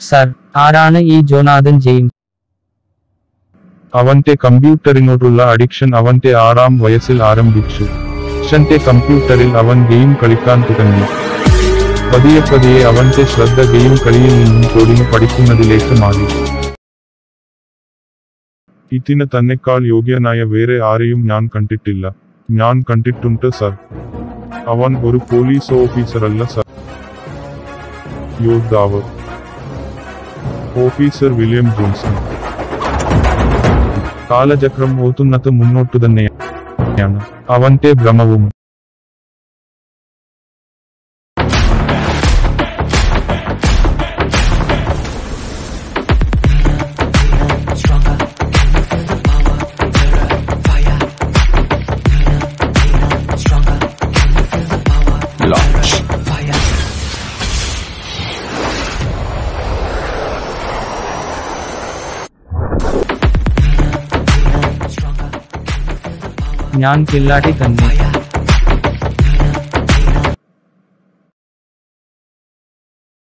Sir ആരാണ് ഈ Jonathan James അവന്റെ കമ്പ്യൂട്ടറിനോടുള്ള അഡിക്ഷൻ അവന്റെ ആറാം വയസ്സിൽ ആരംഭിച്ചു അച്ഛന്റെ കമ്പ്യൂട്ടറിൽ അവൻ ഗെയിം കളിക്കാൻ തുടങ്ങി പതിയെ പതിയെ അവന്റെ ശ്രദ്ധ ഗെയിം കളിയിൽ നിന്നും കോഡിംഗ് പഠിക്കുന്നതിലേക്ക് മാറി ഇതിന് തന്നെക്കാൾ യോഗ്യനായ വേറെ ആരെയും ഞാൻ കണ്ടിട്ടില്ല ഞാൻ കണ്ടിട്ടുണ്ട് സർ അവൻ ഒരു പോലീസ് ഓഫീസറല്ല സർ യോദ്ധാവ് ഓഫീസർ വില്യം ജോൺസൺ കാലചക്രം ഓത്തുന്നത് മുന്നോട്ടു തന്നെയാണ് അവന്റെ ഭ്രമവും Launch. ഞാൻ കില്ലാടി തന്നെ